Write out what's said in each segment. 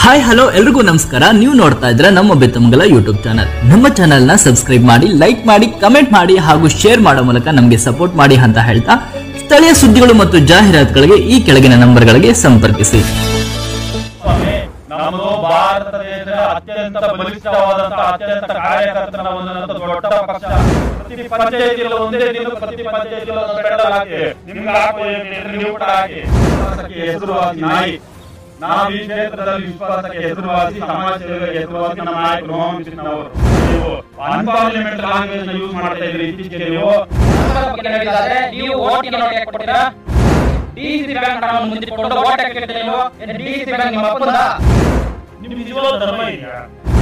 hi hello ಎಲ್ರಿಗೂ ನಮಸ್ಕಾರ ನೀವು ನೋಡ್ತಾ ಇದ್ರೆ ನಮ್ಮ ಬೆತ್ತಮಂಗಲ ಯೂಟ್ಯೂಬ್ ಚಾನಲ್ ನಮ್ಮ ಚಾನಲ್ ನ ಸಬ್ಸ್ಕ್ರೈಬ್ ಮಾಡಿ ಲೈಕ್ ಮಾಡಿ ಕಮೆಂಟ್ ಮಾಡಿ ಹಾಗೂ ಶೇರ್ ಮಾಡೋ ಮೂಲಕ ನಮಗೆ ಸಪೋರ್ಟ್ ಮಾಡಿ ಅಂತ ಹೇಳ್ತಾ ಸ್ಥಳೀಯ ಸುದ್ದಿಗಳು ಮತ್ತು ಜಾಹೀರಾತುಗಳಿಗೆ ಈ ಕೆಳಗಿನ ನಂಬರ್ಗಳಿಗೆ ಸಂಪರ್ಕಿಸಿ ಸ್ವಾಮಿ ನಮ್ಮದು ಭಾರತ ದೇಶದ ಅತ್ಯಂತ ಬಲಿಷ್ಠವಾದಂತಹ ಅತ್ಯಂತ ಕಾರ್ಯಕರ್ತನ ಹೊಂದಿದಂತ ದೊಡ್ಡ ಪಕ್ಷ ಪ್ರತಿ ಪಂಚಾಯತಿಗಳು ಒಂದೇ ದಿನ ಪ್ರತಿ ಪಂಚಾಯತಿಗಳು ಒಂದು ಪೆಡಲ್ ಹಾಕಿ ನಿಮ್ಗೆ ಹಾಕೋ ಏನಿದ್ರೆ ನೀವು ಕೂಡ ಹಾಕಿ ವಿಶ್ವಾಸಕ್ಕೆ ಹೆಸರುವಾಸಿ ನಾಯಿ ನಾವು ಈ ಕ್ಷೇತ್ರದಲ್ಲಿ ವಿಶ್ವಾಸಕ್ಕೆ ಹೆಸರುವಾಸಿ ಸಮಾಜ ಸೇವೆಗೆ ಹೆಸರುವಾಸಿ ನಮ್ಮ ನಾಯಕರು ಮೋಹನ್ ಕೃಷ್ಣ ಅವರು ನೀವು ಅನ್ಪಾರ್ಲಿಮೆಂಟ್ ಲ್ಯಾಂಗ್ವೇಜ್ ನ ಯೂಸ್ ಮಾಡ್ತಾ ಇದ್ರಿ ಇತ್ತೀಚೆಗೆ ನೀವು ಅದರ ಬಗ್ಗೆ ಹೇಳಿದ್ರೆ ನೀವು ಓಟಿಗೆ ನೋಡಿ ಯಾಕೆ ಕೊಡ್ತೀರಾ ಡಿಸಿ ಬ್ಯಾಂಕ್ ಹಣವನ್ನು ಮುಂದಿಟ್ಕೊಂಡು ಓಟ್ ಯಾಕೆ ಕೇಳ್ತೀರಾ ನೀವು ಡಿಸಿ ಬ್ಯಾಂಕ್ ನಿಮ್ಮ ಅಪ್ಪಂದ ನಿಮ್ ನಿಜವಾದ ಧರ್ಮ ಇದೆಯಾ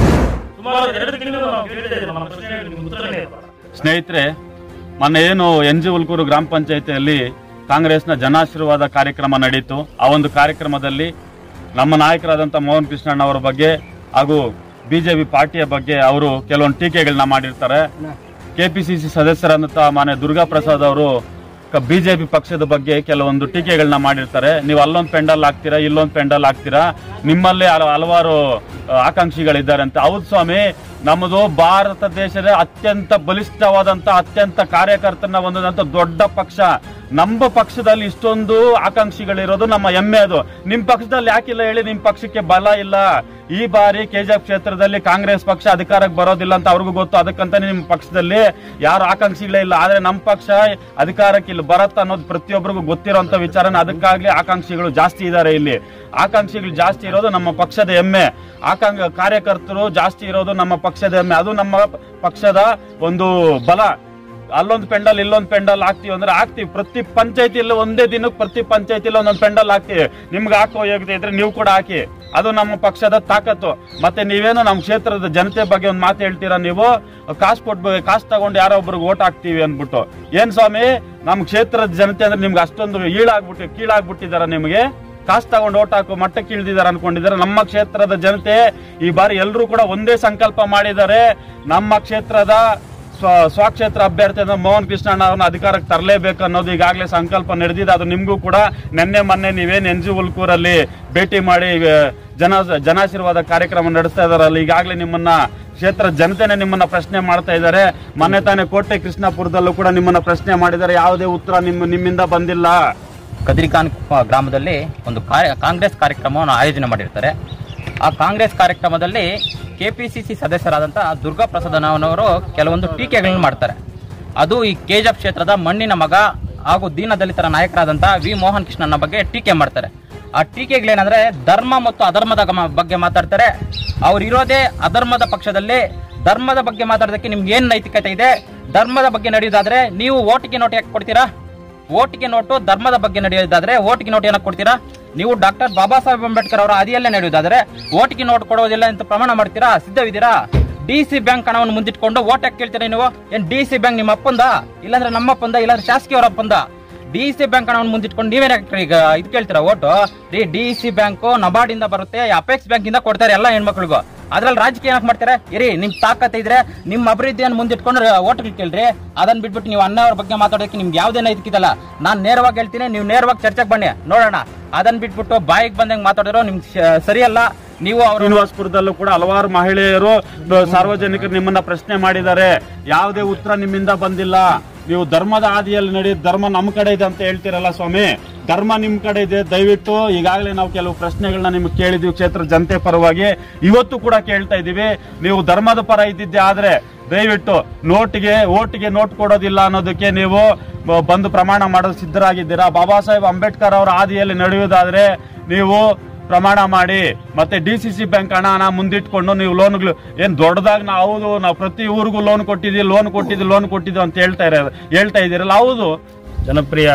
ಸುಮಾರು ಎರಡು ತಿಂಗಳು ನಾವು ಕೇಳ್ತಾ ಇದ್ದೀವಿ ನಮ್ಮ ಪ್ರಶ್ನೆಗೆ ನಿಮ್ಗೆ ಉತ್ತರನೇ ಇಲ್ಲ ಸ್ನೇಹಿತರೆ ಮೊನ್ನೆ ಏನು ಎನ್ ಜಿ ಉಲ್ಕೂರು ಗ್ರಾಮ ಪಂಚಾಯತಿಯಲ್ಲಿ ಕಾಂಗ್ರೆಸ್ನ ಜನಾಶೀರ್ವಾದ ಕಾರ್ಯಕ್ರಮ ನಡೀತು ಆ ಒಂದು ಕಾರ್ಯಕ್ರಮದಲ್ಲಿ ನಮ್ಮ ನಾಯಕರಾದಂಥ ಮೋಹನ್ ಕೃಷ್ಣಣ್ಣ ಅವರ ಬಗ್ಗೆ ಹಾಗೂ ಬಿಜೆಪಿ ಪಾರ್ಟಿಯ ಬಗ್ಗೆ ಅವರು ಕೆಲವೊಂದು ಟೀಕೆಗಳನ್ನ ಮಾಡಿರ್ತಾರೆ ಕೆಪಿಸಿಸಿ ಸದಸ್ಯರಾದಂಥ ಮಾನ್ಯ ದುರ್ಗಾ ಪ್ರಸಾದ್ ಅವರು ಬಿಜೆಪಿ ಪಕ್ಷದ ಬಗ್ಗೆ ಕೆಲವೊಂದು ಟೀಕೆಗಳನ್ನ ಮಾಡಿರ್ತಾರೆ ನೀವು ಅಲ್ಲೊಂದು ಪೆಂಡಲ್ ಹಾಕ್ತೀರಾ ಇಲ್ಲೊಂದು ಪೆಂಡಲ್ ಹಾಕ್ತೀರಾ ನಿಮ್ಮಲ್ಲೇ ಹಲ- ಹಲವಾರು ಆ, ಆಕಾಂಕ್ಷಿಗಳಿದ್ದಾರೆ ಅಂತ ಹೌದು ಸ್ವಾಮಿ ನಮ್ಮದು ಭಾರತ ದೇಶದ ಅತ್ಯಂತ ಬಲಿಷ್ಠವಾದಂತ ಅತ್ಯಂತ ಕಾರ್ಯಕರ್ತನ ಹೊಂದಿದಂತ ದೊಡ್ಡ ಪಕ್ಷ ನಮ್ಮ ಪಕ್ಷದಲ್ಲಿ ಇಷ್ಟೊಂದು ಆಕಾಂಕ್ಷಿಗಳಿರೋದು ನಮ್ಮ ಹೆಮ್ಮೆ ಅದು ನಿಮ್ ಪಕ್ಷದಲ್ಲಿ ಯಾಕಿಲ್ಲ ಹೇಳಿ ನಿಮ್ ಪಕ್ಷಕ್ಕೆ ಬಲ ಇಲ್ಲ ಈ ಬಾರಿ ಕೆಜಿಎಫ್ ಕ್ಷೇತ್ರದಲ್ಲಿ ಕಾಂಗ್ರೆಸ್ ಪಕ್ಷ ಅಧಿಕಾರಕ್ಕೆ ಬರೋದಿಲ್ಲ ಅಂತ ಅವ್ರಿಗೂ ಗೊತ್ತು ಅದಕ್ಕಂತಾನೆ ನಿಮ್ ಪಕ್ಷದಲ್ಲಿ ಯಾರು ಆಕಾಂಕ್ಷಿಗಳೇ ಇಲ್ಲ ಆದ್ರೆ ನಮ್ಮ ಪಕ್ಷ ಅಧಿಕಾರಕ್ಕೆ ಇಲ್ಲಿ ಬರತ್ತ ಅನ್ನೋದು ಪ್ರತಿಯೊಬ್ಬರಿಗೂ ಗೊತ್ತಿರೋಂತ ವಿಚಾರನ ಅದಕ್ಕಾಗ್ಲಿ ಆಕಾಂಕ್ಷಿಗಳು ಜಾಸ್ತಿ ಇದ್ದಾರೆ ಇಲ್ಲಿ ಆಕಾಂಕ್ಷಿಗಳು ಜಾಸ್ತಿ ಇರೋದು ನಮ್ಮ ಪಕ್ಷದ ಹೆಮ್ಮೆ ಆಕಾಂಕ್ಷ ಕಾರ್ಯಕರ್ತರು ಜಾಸ್ತಿ ಇರೋದು ನಮ್ಮ ಪಕ್ಷದ ಹೆಮ್ಮೆ ಅದು ನಮ್ಮ ಪಕ್ಷದ ಒಂದು ಬಲ ಅಲ್ಲೊಂದು ಪೆಂಡಲ್ ಇಲ್ಲೊಂದು ಪೆಂಡಲ್ ಹಾಕ್ತಿವಿ ಅಂದ್ರೆ ಹಾಕ್ತಿವಿ ಪ್ರತಿ ಪಂಚಾಯತಿಯಲ್ಲಿ ಒಂದೇ ದಿನಕ್ಕೆ ಪ್ರತಿ ಪಂಚಾಯತಿಯಲ್ಲಿ ಒಂದೊಂದು ಪೆಂಡಲ್ ಹಾಕ್ತಿವಿ ನಿಮ್ಗೆ ಹಾಕೋ ಯೋಗ್ಯತೆ ಇದ್ರೆ ನೀವು ಕೂಡ ಹಾಕಿ ಅದು ನಮ್ಮ ಪಕ್ಷದ ತಾಕತ್ತು ಮತ್ತೆ ನೀವೇನೋ ನಮ್ಮ ಕ್ಷೇತ್ರದ ಜನತೆ ಬಗ್ಗೆ ಒಂದು ಮಾತು ಹೇಳ್ತೀರಾ ನೀವು ಕಾಸು ಕೊಟ್ಟು ಕಾಸು ತಗೊಂಡು ಯಾರೋ ಒಬ್ರಿಗೆ ಓಟ್ ಹಾಕ್ತಿವಿ ಅಂದ್ಬಿಟ್ಟು ಏನ್ ಸ್ವಾಮಿ ನಮ್ಮ ಕ್ಷೇತ್ರದ ಜನತೆ ಅಂದ್ರೆ ನಿಮ್ಗೆ ಅಷ್ಟೊಂದು ಈಳಾಗ್ಬಿಟ್ಟು ಕೀಳಾಗ್ಬಿಟ್ಟಿದಾರ ನಿಮಗೆ ಕಾಸು ತಗೊಂಡು ಓಟ್ ಹಾಕೋ ಮಟ್ಟಕ್ಕೆ ಇಳಿದಿದ್ದಾರೆ ಅನ್ಕೊಂಡಿದ್ದಾರೆ ನಮ್ಮ ಕ್ಷೇತ್ರದ ಜನತೆ ಈ ಬಾರಿ ಎಲ್ಲರೂ ಕೂಡ ಒಂದೇ ಸಂಕಲ್ಪ ಮಾಡಿದ್ದಾರೆ ನಮ್ಮ ಕ್ಷೇತ್ರದ ಸ್ವ ಸ್ವಕ್ಷೇತ್ರ ಅಭ್ಯರ್ಥಿ ಅಂದ್ರೆ ಮೋಹನ್ ಕೃಷ್ಣಣ್ಣ ಅವ್ರನ್ನ ಅಧಿಕಾರಕ್ಕೆ ತರಲೇಬೇಕು ಅನ್ನೋದು ಈಗಾಗಲೇ ಸಂಕಲ್ಪ ನಡೆದಿದೆ ಅದು ನಿಮಗೂ ಕೂಡ ನಿನ್ನೆ ಮೊನ್ನೆ ನೀವೇನು ಎನ್ ಜಿ ಉಲ್ಕೂರಲ್ಲಿ ಭೇಟಿ ಮಾಡಿ ಆ, ಜನ ಜನಾಶೀರ್ವಾದ ಕಾರ್ಯಕ್ರಮ ನಡೆಸ್ತಾ ಇದಾರಲ್ಲ ಈಗಾಗಲೇ ನಿಮ್ಮನ್ನ ಕ್ಷೇತ್ರ ಜನತೆನೆ ನಿಮ್ಮನ್ನ ಪ್ರಶ್ನೆ ಮಾಡ್ತಾ ಇದ್ದಾರೆ ಮೊನ್ನೆ ತಾನೇ ಕೋಟೆ ಕೃಷ್ಣಾಪುರದಲ್ಲೂ ಕೂಡ ನಿಮ್ಮನ್ನ ಪ್ರಶ್ನೆ ಮಾಡಿದ್ದಾರೆ ಯಾವುದೇ ಉತ್ತರ ನಿಮ್ಮ ನಿಮ್ಮಿಂದ ಬಂದಿಲ್ಲ ಕದ್ರಿಖಾನ್ ಗ್ರಾಮದಲ್ಲಿ ಒಂದು ಕಾರ್ಯ ಕಾಂಗ್ರೆಸ್ ಕಾರ್ಯಕ್ರಮವನ್ನು ಆಯೋಜನೆ ಮಾಡಿರ್ತಾರೆ ಆ ಕಾಂಗ್ರೆಸ್ ಕಾರ್ಯಕ್ರಮದಲ್ಲಿ ಕೆಪಿಸಿಸಿ ಸದಸ್ಯರಾದಂಥ ದುರ್ಗಾ ಪ್ರಸಾದನವರು ಕೆಲವೊಂದು ಟೀಕೆಗಳನ್ನು ಮಾಡ್ತಾರೆ ಅದು ಈ ಕೆಜಪ್ ಕ್ಷೇತ್ರದ ಮಣ್ಣಿನ ಮಗ ಹಾಗೂ ದೀನದಲಿತರ ನಾಯಕರಾದಂಥ ವಿ ಮೋಹನ್ ಕೃಷ್ಣನ ಬಗ್ಗೆ ಟೀಕೆ ಮಾಡ್ತಾರೆ ಆ ಟೀಕೆಗಳೇನಂದ್ರೆ ಧರ್ಮ ಮತ್ತು ಅಧರ್ಮದ ಗಮ- ಬಗ್ಗೆ ಮಾತಾಡ್ತಾರೆ ಅವ್ರು ಇರೋದೇ ಅಧರ್ಮದ ಪಕ್ಷದಲ್ಲಿ ಧರ್ಮದ ಬಗ್ಗೆ ಮಾತಾಡೋದಕ್ಕೆ ನಿಮ್ಗೆ ಏನ್ ನೈತಿಕತೆ ಇದೆ ಧರ್ಮದ ಬಗ್ಗೆ ನಡೆಯೋದಾದ್ರೆ ನೀವು ಓಟಿಗೆ ನೋಟ್ ಯಾಕೆ ಕೊಡ್ತೀರಾ ಓಟಿಗೆ ನೋಟು ಧರ್ಮದ ಬಗ್ಗೆ ನಡೆಯೋದಾದ್ರೆ ಓಟಿಗೆ ನೋಟ್ ಏನಕ್ಕೆ ಕೊಡ್ತೀರಾ ನೀವು ಡಾಕ್ಟರ್ ಬಾಬಾ ಸಾಹೇಬ್ ಅಂಬೇಡ್ಕರ್ ಅವರ ಅದಿಯಲ್ಲೇ ನಡೆಯೋದಾದ್ರೆ ಓಟಿಗೆ ನೋಟ್ ಕೊಡೋದಿಲ್ಲ ಅಂತ ಪ್ರಮಾಣ ಮಾಡ್ತೀರಾ ಸಿದ್ಧವಿದ್ದೀರಾ ಡಿ ಸಿ ಬ್ಯಾಂಕ್ ಹಣವನ್ನು ಮುಂದಿಟ್ಕೊಂಡು ಓಟ್ ಯಾಕೆ ಕೇಳ್ತೀರಾ ನೀವು ಏನ್ ಡಿ ಸಿ ಬ್ಯಾಂಕ್ ನಿಮ್ಮ ಅಪ್ಪಂದ ಇಲ್ಲಾಂದ್ರೆ ನಮ್ಮ ಅಪ್ಪಂದ ಇಲ್ಲಾಂದ್ರೆ ಶಾಸಕಿ ಅವರ ಅಪ್ಪಂದ ಡಿ ಸಿ ಬ್ಯಾಂಕ್ ಹಣವನ್ನು ಮುಂದಿಟ್ಕೊಂಡು ನೀವೇನ್ ಯಾಕೆ ಈಗ ಇದು ಕೇಳ್ತೀರಾ ಓಟು ರೀ ಡಿ ಸಿ ಬ್ಯಾಂಕು ನಬಾರ್ಡ್ ಇಂದ ಬರುತ್ತೆ ಅಪೆಕ್ಸ್ ಬ್ಯಾಂಕ್ ಇಂದ ಕೊಡ್ತಾರೆ ಎಲ್ಲ ಹೆಣ್ಮಕ್ಳಿಗೂ ಅದ್ರಲ್ಲಿ ರಾಜಕೀಯ ಏನಕ್ಕೆ ಮಾಡ್ತಾರೆ ಇರಿ ನಿಮ್ ತಾಕತ್ ಇದ್ರೆ ನಿಮ್ಮ ಅಭಿವೃದ್ಧಿಯನ್ನು ಮುಂದಿಟ್ಕೊಂಡು ಓಟ್ ಕೇಳ್ರಿ ಅದನ್ನ ಬಿಟ್ಬಿಟ್ಟು ನೀವು ಅನ್ನ ಅವ್ರ ಬಗ್ಗೆ ಮಾತಾಡೋದಕ್ಕೆ ನಿಮ್ಗೆ ಯಾವುದೇ ನೈತಿಕಿದಲ್ಲ ನಾನು ನೇರವಾಗಿ ಹೇಳ್ತೀನಿ ನೀವು ನೇರವಾಗಿ ಚರ್ಚೆಗೆ ಬನ್ನಿ ನೋಡೋಣ ಅದನ್ನ ಬಿಟ್ಬಿಟ್ಟು ಬಾಯಿಗೆ ಬಂದಂಗೆ ಮಾತಾಡಿರೋ ನಿಮ್ಗೆ ಶ- ಸರಿಯಲ್ಲ ನೀವು ಅವ್ರ ಶ್ರೀನಿವಾಸಪುರದಲ್ಲೂ ಕೂಡ ಹಲವಾರು ಮಹಿಳೆಯರು ಬ- ಸಾರ್ವಜನಿಕರು ನಿಮ್ಮನ್ನ ಪ್ರಶ್ನೆ ಮಾಡಿದ್ದಾರೆ ಯಾವುದೇ ಉತ್ತರ ನಿಮ್ಮಿಂದ ಬಂದಿಲ್ಲ ನೀವು ಧರ್ಮದ ಹಾದಿಯಲ್ಲಿ ನಡಿ ಧರ್ಮ ನಮ್ಮ ಕಡೆ ಇದೆ ಅಂತ ಹೇಳ್ತೀರಲ್ಲ ಸ್ವಾಮಿ ಧರ್ಮ ನಿಮ್ ಕಡೆ ಇದೆ ದಯವಿಟ್ಟು ಈಗಾಗಲೇ ನಾವು ಕೆಲವು ಪ್ರಶ್ನೆಗಳನ್ನ ನಿಮ್ಗೆ ಕೇಳಿದೀವಿ ಕ್ಷೇತ್ರ ಜನತೆ ಪರವಾಗಿ ಇವತ್ತು ಕೂಡ ಕೇಳ್ತಾ ಇದೀವಿ ನೀವು ಧರ್ಮದ ಪರ ಇದ್ದಿದ್ದೆ ಆದ್ರೆ ದಯವಿಟ್ಟು ನೋಟಿಗೆ ಓಟಿಗೆ ನೋಟ್ ಕೊಡೋದಿಲ್ಲ ಅನ್ನೋದಕ್ಕೆ ನೀವು ಬ- ಬಂದು ಪ್ರಮಾಣ ಮಾಡಲು ಸಿದ್ಧರಾಗಿದ್ದೀರಾ ಬಾಬಾ ಸಾಹೇಬ್ ಅಂಬೇಡ್ಕರ್ ಅವರ ಹಾದಿಯಲ್ಲಿ ನಡೆಯುವುದಾದ್ರೆ ನೀವು ಪ್ರಮಾಣ ಮಾಡಿ ಮತ್ತೆ ಡಿ ಸಿ ಸಿ ಬ್ಯಾಂಕ್ ಹಣನ ಮುಂದಿಟ್ಕೊಂಡು ನೀವು ಲೋನ್ಗಳು ಏನ್ ದೊಡ್ಡದಾಗಿ ನಾವು ಹೌದು ನಾವು ಪ್ರತಿ ಊರಿಗೂ ಲೋನ್ ಕೊಟ್ಟಿದ್ದೀವಿ ಲೋನ್ ಕೊಟ್ಟಿದ್ದೀವಿ ಲೋನ್ ಕೊಟ್ಟಿದ್ದೀವಿ ಅಂತ ಹೇಳ್ತಾ ಇರ ಹೇಳ್ತಾ ಇದ್ದೀರಲ್ಲ ಹೌದು ಜನಪ್ರಿಯ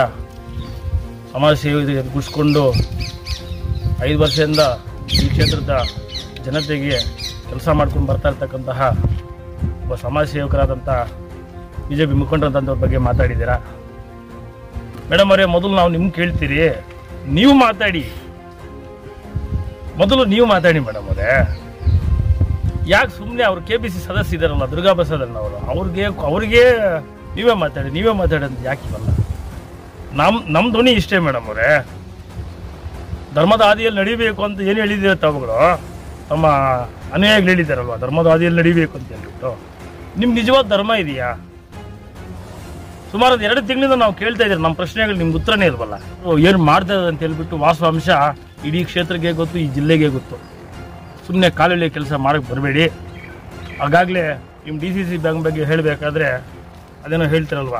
ಸಮಾಜ ಸೇವೆ ಗುಡಿಸ್ಕೊಂಡು ಐದು ವರ್ಷದಿಂದ ಈ ಕ್ಷೇತ್ರದ ಜನತೆಗೆ ಕೆಲಸ ಮಾಡ್ಕೊಂಡು ಬರ್ತಾ ಇರ್ತಕ್ಕಂತಹ ಒಬ್ಬ ಸಮಾಜ ಸೇವಕರಾದಂಥ ಬಿ ಜೆ ಪಿ ಮುಖಂಡರಂಥವ್ರ ಬಗ್ಗೆ ಮಾತಾಡಿದ್ದೀರಾ ಮೇಡಮ್ ಅವರೇ ಮೊದಲು ನಾವು ನಿಮ್ಗೆ ಕೇಳ್ತೀರಿ ನೀವು ಮಾತಾಡಿ ಮೊದಲು ನೀವು ಮಾತಾಡಿ ಮೇಡಮ್ ಅವರೇ ಯಾಕೆ ಸುಮ್ಮನೆ ಅವ್ರು ಕೆ ಬಿ ಸಿ ಸದಸ್ಯ ಇದ್ದಾರಲ್ಲ ದುರ್ಗಾ ಪ್ರಸಾದಣ್ಣ ಅವರು ಅವ್ರಿಗೆ ಅವ್ರಿಗೆ ನೀವೇ ಮಾತಾಡಿ ನೀವೇ ಮಾತಾಡಿ ಅಂತ ಯಾಕೆ ಇವಲ್ಲ ನಮ್ ನಮ್ಮ ಧ್ವನಿ ಇಷ್ಟೇ ಮೇಡಮ್ ಅವರೇ ಧರ್ಮದ ಹಾದಿಯಲ್ಲಿ ನಡಿಬೇಕು ಅಂತ ಏನು ಹೇಳಿದ್ದೀರ ತಾವುಗಳು ತಮ್ಮ ಅನುಯಾಯಿಗಳು ಹೇಳಿದ್ದಾರಲ್ವಾ ಧರ್ಮದ ಹಾದಿಯಲ್ಲಿ ನಡಿಬೇಕು ಅಂತ ಹೇಳ್ಬಿಟ್ಟು ನಿಮ್ಗೆ ನಿಜವಾದ ಧರ್ಮ ಇದೆಯಾ ಸುಮಾರು ಒಂದು ಎರಡು ತಿಂಗಳಿಂದ ನಾವು ಕೇಳ್ತಾ ಇದ್ದೀರಿ ನಮ್ಮ ಪ್ರಶ್ನೆಗಳು ನಿಮ್ಗೆ ಉತ್ತರನೇ ಇಲ್ವಲ್ಲ ಏನು ಮಾಡ್ತಾ ಇದ್ದಾರೆ ಅಂತ ಹೇಳ್ಬಿಟ್ಟು ವಾಸ್ತವಾಂಶ ಇಡೀ ಕ್ಷೇತ್ರಕ್ಕೆ ಗೊತ್ತು ಈ ಜಿಲ್ಲೆಗೆ ಗೊತ್ತು ಸುಮ್ಮನೆ ಕಾಲುವೆ ಕೆಲಸ ಮಾಡಕ್ಕೆ ಬರಬೇಡಿ ಆಗಾಗಲೇ ನಿಮ್ಮ ಡಿ ಸಿ ಸಿ ಬ್ಯಾಂಕ್ ಬಗ್ಗೆ ಹೇಳಬೇಕಾದ್ರೆ ಅದೇನೋ ಹೇಳ್ತಿರಲ್ವಾ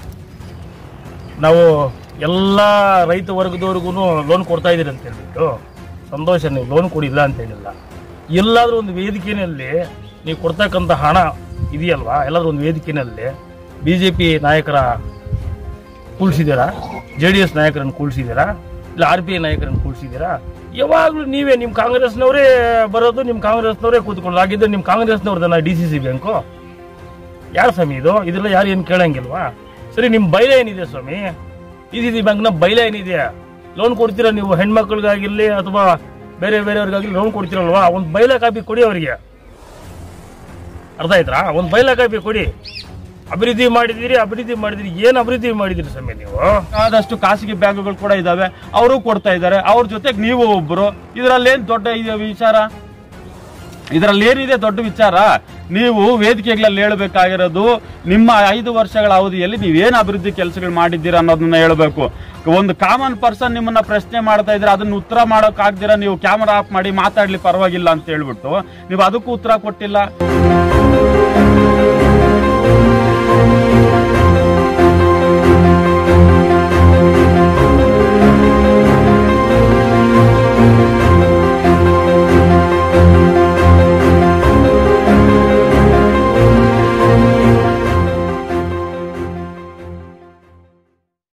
ನಾವು ಎಲ್ಲ ರೈತ ವರ್ಗದವ್ರಿಗೂ ಲೋನ್ ಕೊಡ್ತಾ ಇದ್ದೀರಿ ಅಂತ ಹೇಳ್ಬಿಟ್ಟು ಸಂತೋಷ ನೀವು ಲೋನ್ ಕೊಡಿಲ್ಲ ಅಂತ ಹೇಳಿಲ್ಲ ಎಲ್ಲಾದ್ರೂ ಒಂದು ವೇದಿಕೆಯಲ್ಲಿ ನೀವು ಕೊಡ್ತಕ್ಕಂಥ ಹಣ ಇದೆಯಲ್ವಾ ಎಲ್ಲಾದ್ರೂ ಒಂದು ವೇದಿಕೆಯಲ್ಲಿ ಬಿ ಜೆ ಪಿ ನಾಯಕರ ಕೂಳ್ಸಿದ್ದೀರಾ ಜೆ ಡಿ ಎಸ್ ನಾಯಕರನ್ನು ಕೂಳ್ಸಿದ್ದೀರಾ ಇಲ್ಲ ಆರ್ ಪಿ ಐ ನಾಯಕರನ್ನು ಕೂಳ್ಸಿದ್ದೀರಾ ಯಾವಾಗಲೂ ನೀವೇ ನಿಮ್ಮ ಕಾಂಗ್ರೆಸ್ನವರೇ ಬರೋದು ನಿಮ್ಮ ಕಾಂಗ್ರೆಸ್ನವರೇ ಕೂತ್ಕೊಂಡು ಆಗಿದ್ದು ನಿಮ್ಮ ಕಾಂಗ್ರೆಸ್ನವ್ರದನ್ನ ಡಿ ಸಿ ಸಿ ಬ್ಯಾಂಕು ಯಾರು ಸ್ವಾಮಿ ಇದು ಇದೆಲ್ಲ ಯಾರು ಏನು ಕೇಳಂಗಿಲ್ವಾ ಸರಿ ನಿಮ್ಮ ಬೈಲೆ ಏನಿದೆ ಸ್ವಾಮಿ ಡಿ ಸಿ ಸಿ ಬ್ಯಾಂಕ್ನ ಬೈಲೆ ಏನಿದೆ ಲೋನ್ ಕೊಡ್ತೀರಾ ನೀವು ಹೆಣ್ಮಕ್ಳಿಗಾಗಿರ್ಲಿ ಅಥವಾ ಬೇರೆ ಬೇರೆಯವ್ರಿಗಾಗಲಿ ಲೋನ್ ಕೊಡ್ತೀರಲ್ವಾ ಒಂದು ಬೈಲೆ ಕಾಪಿ ಕೊಡಿ ಅವರಿಗೆ ಅರ್ಥ ಆಯ್ತಾ ಒಂದು ಬೈಲೆ ಕಾಪಿ ಕೊಡಿ ಅಭಿವೃದ್ಧಿ ಮಾಡಿದಿರಿ ಅಭಿವೃದ್ಧಿ ಮಾಡಿದಿರಿ ಏನು ಅಭಿವೃದ್ಧಿ ಮಾಡಿದಿರಿ ಸ್ವಾಮಿ ನೀವು ಆದಷ್ಟು ಖಾಸಗಿ ಬ್ಯಾಂಕ್ಗಳು ಕೂಡ ಇದಾವೆ ಅವರು ಕೊಡ್ತಾ ಇದ್ದಾರೆ ಅವ್ರ ಜೊತೆಗೆ ನೀವು ಒಬ್ರು ಇದರಲ್ಲಿ ಏನ್ ದೊಡ್ಡ ಇದೆ ವಿಚಾರ ಇದರಲ್ಲಿ ಏನಿದೆ ದೊಡ್ಡ ವಿಚಾರ ನೀವು ವೇದಿಕೆಗಳಲ್ಲಿ ಹೇಳಬೇಕಾಗಿರೋದು ನಿಮ್ಮ ಐದು ವರ್ಷಗಳ ಅವಧಿಯಲ್ಲಿ ನೀವೇನು ಅಭಿವೃದ್ಧಿ ಕೆಲಸಗಳು ಮಾಡಿದ್ದೀರಾ ಅನ್ನೋದನ್ನ ಹೇಳಬೇಕು ಒಂದು ಕಾಮನ್ ಪರ್ಸನ್ ನಿಮ್ಮನ್ನ ಪ್ರಶ್ನೆ ಮಾಡ್ತಾ ಇದ್ರೆ ಅದನ್ನ ಉತ್ತರ ಮಾಡೋಕ್ ಆಗ್ದಿರಾ ನೀವು ಕ್ಯಾಮರಾ ಆಫ್ ಮಾಡಿ ಮಾತಾಡ್ಲಿ ಪರವಾಗಿಲ್ಲ ಅಂತ ಹೇಳ್ಬಿಟ್ಟು ನೀವು ಅದಕ್ಕೂ ಉತ್ತರ ಕೊಟ್ಟಿಲ್ಲ